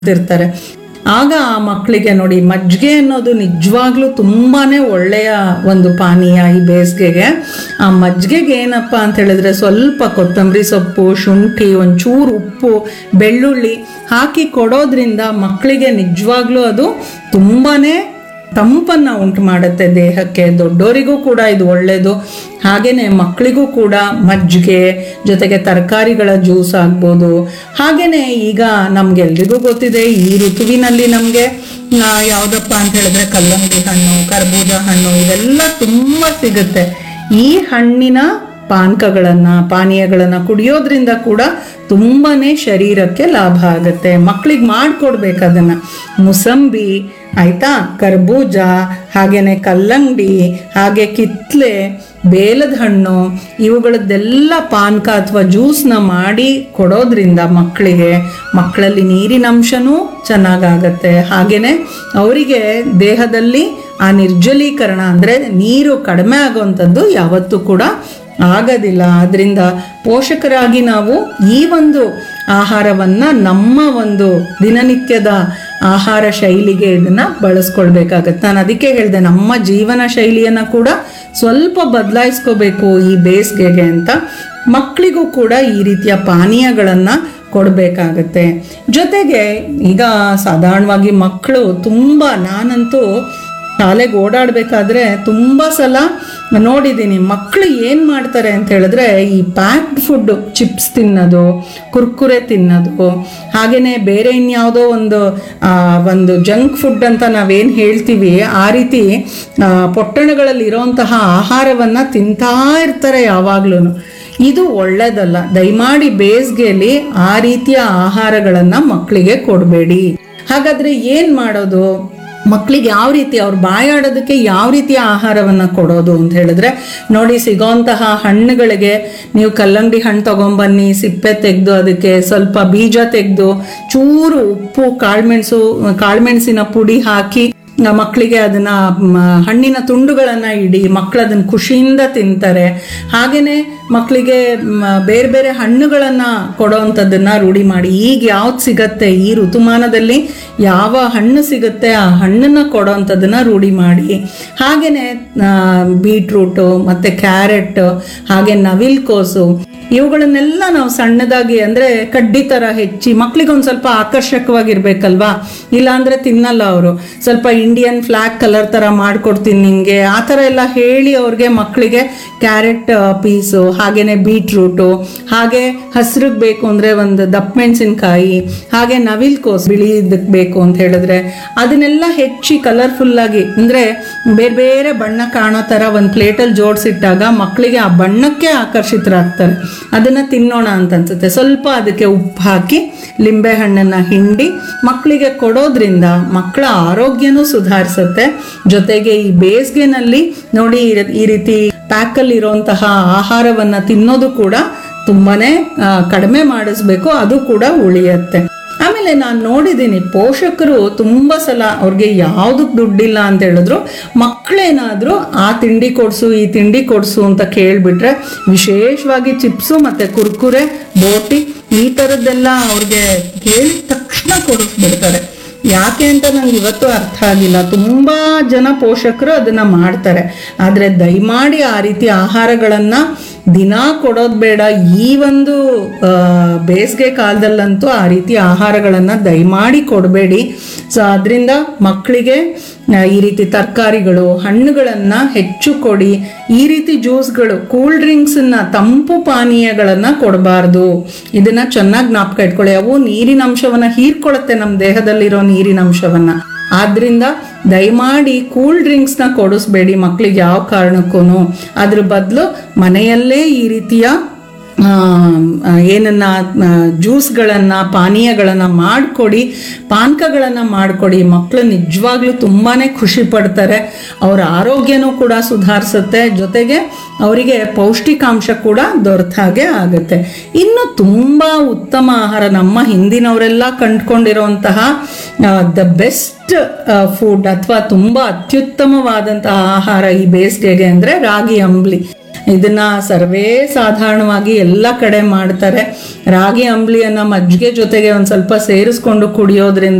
ಇರ್ತಾರೆ ಆಗ ಆ ಮಕ್ಕಳಿಗೆ ನೋಡಿ ಮಜ್ಜಿಗೆ ಅನ್ನೋದು ನಿಜವಾಗ್ಲೂ ತುಂಬಾನೇ ಒಳ್ಳೆಯ ಒಂದು ಪಾನೀಯ ಈ ಬೇಸಿಗೆಗೆ ಆ ಮಜ್ಜಿಗೆಗೆ ಏನಪ್ಪ ಅಂತ ಹೇಳಿದ್ರೆ ಸ್ವಲ್ಪ ಕೊತ್ತಂಬರಿ ಸೊಪ್ಪು ಶುಂಠಿ ಒಂಚೂರು ಉಪ್ಪು ಬೆಳ್ಳುಳ್ಳಿ ಹಾಕಿ ಕೊಡೋದ್ರಿಂದ ಮಕ್ಕಳಿಗೆ ನಿಜವಾಗ್ಲೂ ಅದು ತುಂಬಾನೇ ತಂಪನ್ನ ಉಂಟು ಮಾಡುತ್ತೆ ದೇಹಕ್ಕೆ ದೊಡ್ಡೋರಿಗೂ ಕೂಡ ಇದು ಒಳ್ಳೆಯದು ಹಾಗೇನೆ ಮಕ್ಕಳಿಗೂ ಕೂಡ ಮಜ್ಜಿಗೆ ಜೊತೆಗೆ ತರಕಾರಿಗಳ ಜ್ಯೂಸ್ ಆಗ್ಬೋದು ಹಾಗೇನೆ ಈಗ ನಮ್ಗೆಲ್ರಿಗೂ ಗೊತ್ತಿದೆ ಈ ಋತುವಿನಲ್ಲಿ ನಮಗೆ ಯಾವುದಪ್ಪ ಅಂತ ಹೇಳಿದ್ರೆ ಕಲ್ಲಂಗಡಿ ಹಣ್ಣು ಕರ್ಬೂಜ ಹಣ್ಣು ಇವೆಲ್ಲ ತುಂಬ ಸಿಗುತ್ತೆ ಈ ಹಣ್ಣಿನ ಪಾನಕಗಳನ್ನ ಪಾನೀಯಗಳನ್ನ ಕುಡಿಯೋದ್ರಿಂದ ಕೂಡ ತುಂಬಾನೇ ಶರೀರಕ್ಕೆ ಲಾಭ ಆಗುತ್ತೆ ಮಕ್ಕಳಿಗೆ ಮಾಡ್ಕೊಡ್ಬೇಕು ಅದನ್ನ ಮುಸಂಬಿ ಆಯ್ತಾ ಕರ್ಬೂಜ ಹಾಗೇನೆ ಕಲ್ಲಂಗಡಿ ಹಾಗೆ ಕಿತ್ಲೆ ಬೇಲದ ಹಣ್ಣು ಇವುಗಳದ್ದೆಲ್ಲ ಪಾನಕ ಅಥವಾ ಜ್ಯೂಸ್ನ ಮಾಡಿ ಕೊಡೋದ್ರಿಂದ ಮಕ್ಕಳಿಗೆ ಮಕ್ಕಳಲ್ಲಿ ನೀರಿನ ಅಂಶನೂ ಚೆನ್ನಾಗಾಗತ್ತೆ ಹಾಗೇನೆ ಅವರಿಗೆ ದೇಹದಲ್ಲಿ ಆ ನಿರ್ಜಲೀಕರಣ ಅಂದರೆ ನೀರು ಕಡಿಮೆ ಆಗುವಂಥದ್ದು ಯಾವತ್ತೂ ಕೂಡ ಆಗೋದಿಲ್ಲ ಅದರಿಂದ ಪೋಷಕರಾಗಿ ನಾವು ಈ ಒಂದು ಆಹಾರವನ್ನು ನಮ್ಮ ಒಂದು ದಿನನಿತ್ಯದ ಆಹಾರ ಶೈಲಿಗೆ ಇದನ್ನು ಬಳಸ್ಕೊಳ್ಬೇಕಾಗತ್ತೆ ನಾನು ಅದಕ್ಕೆ ಹೇಳಿದೆ ನಮ್ಮ ಜೀವನ ಶೈಲಿಯನ್ನು ಕೂಡ ಸ್ವಲ್ಪ ಬದಲಾಯಿಸ್ಕೋಬೇಕು ಈ ಬೇಸಿಗೆಗೆ ಅಂತ ಮಕ್ಕಳಿಗೂ ಕೂಡ ಈ ರೀತಿಯ ಪಾನೀಯಗಳನ್ನು ಕೊಡಬೇಕಾಗತ್ತೆ ಜೊತೆಗೆ ಈಗ ಸಾಧಾರಣವಾಗಿ ಮಕ್ಕಳು ತುಂಬ ನಾನಂತೂ ಶಾಲೆಗೆ ಓಡಾಡಬೇಕಾದ್ರೆ ತುಂಬ ಸಲ ನೋಡಿದ್ದೀನಿ ಮಕ್ಕಳು ಏನು ಮಾಡ್ತಾರೆ ಅಂತ ಹೇಳಿದ್ರೆ ಈ ಪ್ಯಾಕ್ಡ್ ಫುಡ್ ಚಿಪ್ಸ್ ತಿನ್ನೋದು ಕುರ್ಕುರೆ ತಿನ್ನೋದು ಹಾಗೆಯೇ ಬೇರೆ ಇನ್ಯಾವುದೋ ಒಂದು ಆ, ಒಂದು ಜಂಕ್ ಫುಡ್ ಅಂತ ನಾವೇನು ಹೇಳ್ತೀವಿ ಆ ರೀತಿ ಆ, ಪೊಟ್ಟಣಗಳಲ್ಲಿ ಇರೋಂತಹ ಆಹಾರವನ್ನು ತಿಂತಾ ಇರ್ತಾರೆ ಯಾವಾಗ್ಲೂ ಇದು ಒಳ್ಳೇದಲ್ಲ ದಯಮಾಡಿ ಬೇಸಿಗೆಯಲ್ಲಿ ಆ ರೀತಿಯ ಆಹಾರಗಳನ್ನು ಮಕ್ಕಳಿಗೆ ಕೊಡಬೇಡಿ ಹಾಗಾದ್ರೆ ಏನು ಮಾಡೋದು ಮಕ್ಕಳಿಗೆ ಯಾವ ರೀತಿ ಅವ್ರು ಬಾಯಾಡೋದಕ್ಕೆ ಯಾವ ರೀತಿಯ ಆಹಾರವನ್ನು ಕೊಡೋದು ಅಂತ ಹೇಳಿದ್ರೆ ನೋಡಿ ಸಿಗೋಂತಹ ಹಣ್ಣುಗಳಿಗೆ ನೀವು ಕಲ್ಲಂಗಡಿ ಹಣ್ಣು ತಗೊಂಬನ್ನಿ ಸಿಪ್ಪೆ ತೆಗೆದು ಅದಕ್ಕೆ ಸ್ವಲ್ಪ ಬೀಜ ತೆಗೆದು ಚೂರು ಉಪ್ಪು ಕಾಳುಮೆಣಸು ಕಾಳುಮೆಣಸಿನ ಪುಡಿ ಹಾಕಿ ಆ ಮಕ್ಕಳಿಗೆ ಅದನ್ನ ಮ, ಹಣ್ಣಿನ ತುಂಡುಗಳನ್ನ ಇಡಿ ಮಕ್ಕಳು ಅದನ್ನ ಖುಷಿಯಿಂದ ತಿಂತಾರೆ ಹಾಗೇನೆ ಮಕ್ಕಳಿಗೆ ಮ, ಬೇರೆ ಬೇರೆ ಹಣ್ಣುಗಳನ್ನ ಕೊಡೋವಂಥದ್ದನ್ನ ರೂಢಿ ಮಾಡಿ ಈಗ ಯಾವ್ದು ಸಿಗತ್ತೆ ಈ ಋತುಮಾನದಲ್ಲಿ ಯಾವ ಹಣ್ಣು ಸಿಗುತ್ತೆ ಆ ಹಣ್ಣನ್ನ ಕೊಡೋವಂಥದ್ದನ್ನ ರೂಢಿ ಮಾಡಿ ಹಾಗೇನೆ ಬೀಟ್ರೂಟು ಮತ್ತೆ ಕ್ಯಾರೆಟ್ ಹಾಗೆ ನವಿಲ್ಕೋಸು ಇವುಗಳನ್ನೆಲ್ಲ ನಾವು ಸಣ್ಣದಾಗಿ ಅಂದ್ರೆ ಕಡ್ಡಿ ತರ ಹೆಚ್ಚಿ ಮಕ್ಳಿಗೆ ಒಂದು ಸ್ವಲ್ಪ ಆಕರ್ಷಕವಾಗಿರ್ಬೇಕಲ್ವಾ ಇಲ್ಲಾಂದ್ರೆ ತಿನ್ನಲ್ಲ ಅವರು ಸ್ವಲ್ಪ ಇಂಡಿಯನ್ ಫ್ಲಾಗ್ ಕಲರ್ ತರ ಮಾಡ್ಕೊಡ್ತೀನಿ ನಿಂಗೆ ಆ ಥರ ಎಲ್ಲ ಹೇಳಿ ಅವ್ರಿಗೆ ಮಕ್ಕಳಿಗೆ ಕ್ಯಾರೆಟ್ ಪೀಸು ಹಾಗೇನೆ ಬೀಟ್ರೂಟು ಹಾಗೆ ಹಸ್ರಿಗೆ ಬೇಕು ಅಂದ್ರೆ ಒಂದು ದಪ್ಪ ಮೆಣಸಿನ್ಕಾಯಿ ಹಾಗೆ ನವಿಲ್ ಕೋಸ್ ಬಿಳಿ ಇದಕ್ಕೆ ಬೇಕು ಅಂತ ಹೇಳಿದ್ರೆ ಅದನ್ನೆಲ್ಲ ಹೆಚ್ಚಿ ಕಲರ್ಫುಲ್ ಆಗಿ ಅಂದ್ರೆ ಬೇರೆ ಬೇರೆ ಬಣ್ಣ ಕಾಣೋ ತರ ಒಂದು ಪ್ಲೇಟಲ್ಲಿ ಜೋಡಿಸಿಟ್ಟಾಗ ಮಕ್ಕಳಿಗೆ ಆ ಬಣ್ಣಕ್ಕೆ ಆಕರ್ಷಿತರಾಗ್ತಾರೆ ಅದನ್ನ ತಿನ್ನೋಣ ಅಂತ ಅನ್ಸುತ್ತೆ ಸ್ವಲ್ಪ ಅದಕ್ಕೆ ಉಪ್ಪು ಹಾಕಿ ಲಿಂಬೆ ಹಣ್ಣನ್ನ ಹಿಂಡಿ ಮಕ್ಕಳಿಗೆ ಕೊಡೋದ್ರಿಂದ ಮಕ್ಕಳ ಆರೋಗ್ಯನೂ ಸುಧಾರಿಸುತ್ತೆ ಜೊತೆಗೆ ಈ ಬೇಸಿಗೆನಲ್ಲಿ ನೋಡಿ ಈ ರೀ- ಈ ರೀತಿ ಪ್ಯಾಕಲ್ಲಿ ಇರುವಂತಹ ಆಹಾರವನ್ನ ತಿನ್ನೋದು ಕೂಡ ತುಂಬಾನೇ ಆ, ಕಡಿಮೆ ಮಾಡಿಸ್ಬೇಕು ಅದು ಕೂಡ ಉಳಿಯತ್ತೆ ಆಮೇಲೆ ನಾನು ನೋಡಿದ್ದೀನಿ ಪೋಷಕರು ತುಂಬ ಸಲ ಅವ್ರಿಗೆ ಯಾವುದಕ್ಕೆ ದುಡ್ಡಿಲ್ಲ ಅಂತ ಹೇಳಿದ್ರು ಮಕ್ಕಳೇನಾದರೂ ಆ ತಿಂಡಿ ಕೊಡಿಸು ಈ ತಿಂಡಿ ಕೊಡಿಸು ಅಂತ ಕೇಳಿಬಿಟ್ರೆ ವಿಶೇಷವಾಗಿ ಚಿಪ್ಸು ಮತ್ತು ಕುರ್ಕುರೆ ಬೋಟಿ ಈ ಥರದ್ದೆಲ್ಲ ಅವ್ರಿಗೆ ಕೇಳಿದ ತಕ್ಷಣ ಕೊಡಿಸ್ಬಿಡ್ತಾರೆ ಯಾಕೆ ಅಂತ ನಂಗೆ ಇವತ್ತು ಅರ್ಥ ಆಗಿಲ್ಲ ತುಂಬ ಜನ ಪೋಷಕರು ಅದನ್ನ ಮಾಡ್ತಾರೆ ಆದರೆ ದಯಮಾಡಿ ಆ ರೀತಿ ಆಹಾರಗಳನ್ನ ದಿನ ಕೊಡೋದು ಬೇಡ ಈ ಒಂದು ಆ, ಬೇಸಿಗೆ ಕಾಲದಲ್ಲಂತೂ ಆ ರೀತಿ ಆಹಾರಗಳನ್ನು ದಯಮಾಡಿ ಕೊಡಬೇಡಿ ಸೊ ಅದರಿಂದ ಮಕ್ಕಳಿಗೆ ಆ, ಈ ರೀತಿ ತರಕಾರಿಗಳು ಹಣ್ಣುಗಳನ್ನು ಹೆಚ್ಚು ಕೊಡಿ ಈ ರೀತಿ ಜ್ಯೂಸ್ಗಳು ಕೂಲ್ ಡ್ರಿಂಕ್ಸನ್ನ ತಂಪು ಪಾನೀಯಗಳನ್ನು ಕೊಡಬಾರ್ದು ಇದನ್ನ ಚೆನ್ನಾಗಿ ಜ್ಞಾಪಕ ಇಟ್ಕೊಳ್ಳಿ ಅವು ನೀರಿನ ಅಂಶವನ್ನ ಹೀರ್ಕೊಳ್ಳುತ್ತೆ ನಮ್ಮ ದೇಹದಲ್ಲಿರೋ ನೀರಿನ ಅಂಶವನ್ನ ಆದ್ರಿಂದ ದಯಮಾಡಿ ಕೂಲ್ ಡ್ರಿಂಕ್ಸ್ನ ಕೊಡಿಸ್ಬೇಡಿ ಮಕ್ಕಳಿಗೆ ಯಾವ ಕಾರಣಕ್ಕೂ ಅದ್ರ ಬದಲು ಮನೆಯಲ್ಲೇ ಈ ರೀತಿಯ ಆ, ಆ, ಏನನ್ನ ಜ್ಯೂಸ್ಗಳನ್ನು ಪಾನೀಯಗಳನ್ನು ಮಾಡಿಕೊಡಿ ಪಾನಕಗಳನ್ನು ಮಾಡಿಕೊಡಿ ಮಕ್ಕಳು ನಿಜವಾಗ್ಲೂ ತುಂಬಾ ಖುಷಿ ಪಡ್ತಾರೆ ಅವರ ಆರೋಗ್ಯನೂ ಕೂಡ ಸುಧಾರಿಸುತ್ತೆ ಜೊತೆಗೆ ಅವರಿಗೆ ಪೌಷ್ಟಿಕಾಂಶ ಕೂಡ ದೊರೆತ ಹಾಗೆ ಆಗುತ್ತೆ ಇನ್ನು ತುಂಬ ಉತ್ತಮ ಆಹಾರ ನಮ್ಮ ಹಿಂದಿನವರೆಲ್ಲ ಕಂಡುಕೊಂಡಿರುವಂತಹ ದ ಬೆಸ್ಟ್ ಫುಡ್ ಅಥವಾ ತುಂಬ ಅತ್ಯುತ್ತಮವಾದಂತಹ ಆಹಾರ ಈ ಬೇಸಿಗೆಗೆ ಅಂದರೆ ರಾಗಿ ಅಂಬ್ಲಿ ಇದನ್ನ ಸರ್ವೇ ಸಾಧಾರಣವಾಗಿ ಎಲ್ಲ ಕಡೆ ಮಾಡ್ತಾರೆ ರಾಗಿ ಅಂಬ್ಲಿಯನ್ನ ಮಜ್ಜಿಗೆ ಜೊತೆಗೆ ಒಂದು ಸ್ವಲ್ಪ ಸೇರಿಸ್ಕೊಂಡು ಕುಡಿಯೋದ್ರಿಂದ